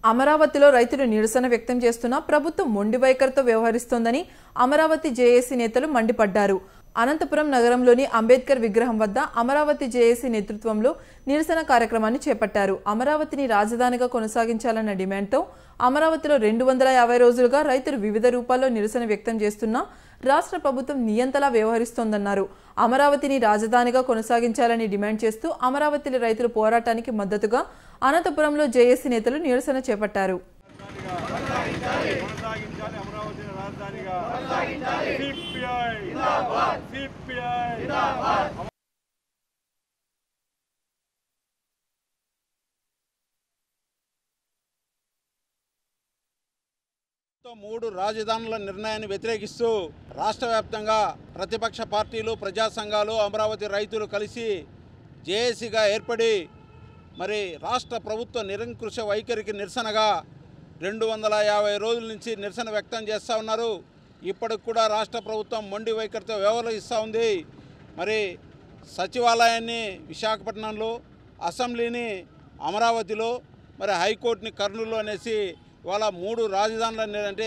అమరావతిలో రైతులు నిరసన వ్యక్తం చేస్తున్నా ప్రభుత్వం మొండి వైఖరితో వ్యవహరిస్తోందని అమరావతి జేఏసీ నేతలు మండిపడ్డారు అనంతపురం నగరంలోని అంబేద్కర్ విగ్రహం వద్ద అమరావతి జేఏసీ నేతృత్వంలో నిరసన కార్యక్రమాన్ని చేపట్టారు అమరావతిని రాజధానిగా కొనసాగించాలన్న డిమాండ్తో అమరావతిలో రెండు వందల యాభై రోజులుగా రైతులు వివిధ రూపాల్లో నిరసన వ్యక్తం చేస్తున్నా రాష్ట్ర ప్రభుత్వం నియంతలా వ్యవహరిస్తోందన్నారు అమరావతిని రాజధానిగా కొనసాగించాలని డిమాండ్ చేస్తూ అమరావతిలో రైతుల పోరాటానికి మద్దతుగా అనంతపురంలో జేఏసీ నేతలు నిరసన చేపట్టారు కొనసాగించాలి అమరావతిని రాజధానిగా సిపిఐ సిపిఐ తో మూడు రాజధానుల నిర్ణయాన్ని వ్యతిరేకిస్తూ రాష్ట్ర వ్యాప్తంగా ప్రతిపక్ష పార్టీలు ప్రజా సంఘాలు అమరావతి రైతులు కలిసి జేఏసీగా ఏర్పడి మరి రాష్ట్ర ప్రభుత్వ నిరంకుశ వైఖరికి నిరసనగా రెండు వందల యాభై రోజుల నుంచి నిరసన వ్యక్తం చేస్తూ ఉన్నారు ఇప్పటికి కూడా రాష్ట్ర ప్రభుత్వం మొండి వైఖరితో వ్యవహరిస్తూ ఉంది మరి సచివాలయాన్ని విశాఖపట్నంలో అసెంబ్లీని అమరావతిలో మరి హైకోర్టుని కర్నూలులో అనేసి ఇవాళ మూడు రాజధానుల ని- అంటే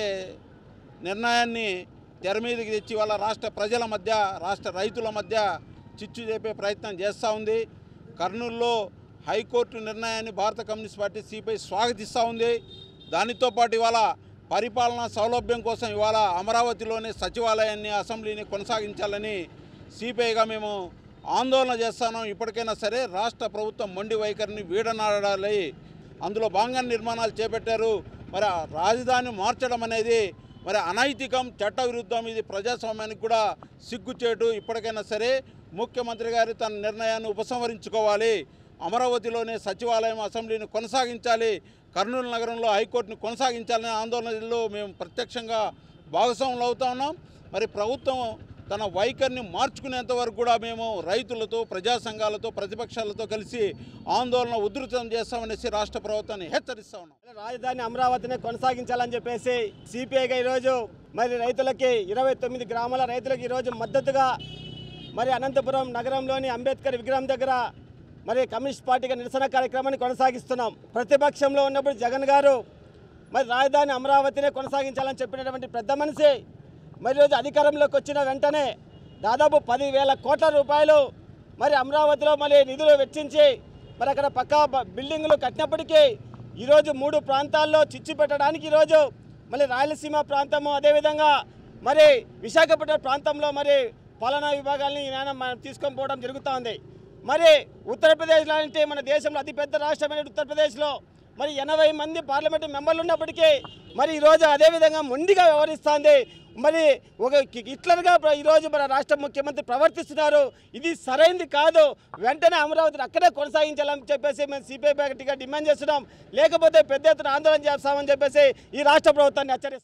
నిర్ణయాన్ని తెర మీదకి తెచ్చి వాళ్ళ రాష్ట్ర ప్రజల మధ్య రాష్ట్ర రైతుల మధ్య చిచ్చు చేపే ప్రయత్నం చేస్తూ ఉంది కర్నూలులో హైకోర్టు నిర్ణయాన్ని భారత కమ్యూనిస్ట్ పార్టీ సిపిఐ స్వాగతిస్తూ ఉంది దానితో పాటు ఇవాళ పరిపాలనా సౌలభ్యం కోసం ఇవాళ అమరావతిలోనే సచివాలయాన్ని అసెంబ్లీని కొనసాగించాలని సిపిఐగా మేము ఆందోళన చేస్తాను ఇప్పటికైనా సరే రాష్ట్ర ప్రభుత్వం మొండి వైఖరిని వీడనాడాలి అందులో భాగంగా నిర్మాణాలు చేపట్టారు మరి ఆ రాజధాని మార్చడం అనేది మరి అనైతికం చట్టవిరుద్ధం ఇది ప్రజాస్వామ్యానికి కూడా సిగ్గుచేటు ఇప్పటికైనా సరే ముఖ్యమంత్రి గారు తన నిర్ణయాన్ని ఉపసంహరించుకోవాలి అమరావతిలోనే సచివాలయం అసెంబ్లీని కొనసాగించాలి కర్నూలు నగరంలో హైకోర్టును కొనసాగించాలనే ఆందోళనలో మేము ప్రత్యక్షంగా భాగస్వాములు అవుతా ఉన్నాం మరి ప్రభుత్వం తన వైఖరిని మార్చుకునేంత వరకు కూడా మేము రైతులతో ప్రజా సంఘాలతో ప్రతిపక్షాలతో కలిసి ఆందోళన ఉధృతం చేస్తామనేసి రాష్ట్ర ప్రభుత్వాన్ని హెచ్చరిస్తా ఉన్నాం రాజధాని అమరావతిని కొనసాగించాలని చెప్పేసి సిపిఐగా ఈరోజు మరి రైతులకి ఇరవై తొమ్మిది గ్రామాల రైతులకు ఈరోజు మద్దతుగా మరి అనంతపురం నగరంలోని అంబేద్కర్ విగ్రహం దగ్గర మరి కమ్యూనిస్ట్ పార్టీగా నిరసన కార్యక్రమాన్ని కొనసాగిస్తున్నాం ప్రతిపక్షంలో ఉన్నప్పుడు జగన్ గారు మరి రాజధాని అమరావతినే కొనసాగించాలని చెప్పినటువంటి పెద్ద మనిషి మరి ఈరోజు అధికారంలోకి వచ్చిన వెంటనే దాదాపు పదివేల కోట్ల రూపాయలు మరి అమరావతిలో మరి నిధులు వెచ్చించి మరి అక్కడ పక్కా బ- బిల్డింగులు కట్టినప్పటికీ ఈరోజు మూడు ప్రాంతాల్లో చిచ్చు పెట్టడానికి ఈరోజు మళ్ళీ రాయలసీమ ప్రాంతము అదేవిధంగా మరి విశాఖపట్నం ప్రాంతంలో మరి పాలనా విభాగాల్ని ఈయన మనం తీసుకొని పోవడం జరుగుతూ ఉంది మరి ఉత్తరప్రదేశ్ లాంటి మన దేశంలో అతిపెద్ద రాష్ట్రమైన ఉత్తరప్రదేశ్లో మరి ఎనభై మంది పార్లమెంటు మెంబర్లు ఉన్నప్పటికీ మరి ఈరోజు అదేవిధంగా మొండిగా వ్యవహరిస్తోంది మరి ఒక కి- హిట్లర్గా ప్ర- ఈరోజు మన రాష్ట్ర ముఖ్యమంత్రి ప్రవర్తిస్తున్నారు ఇది సరైంది కాదు వెంటనే అమరావతిని అక్కడే కొనసాగించాలని చెప్పేసి మేము సిపిఐ పార్టీగా డిమాండ్ చేస్తున్నాం లేకపోతే పెద్ద ఎత్తున ఆందోళన చేస్తామని చెప్పేసి ఈ రాష్ట్ర ప్రభుత్వాన్ని హెచ్చరిస్తాం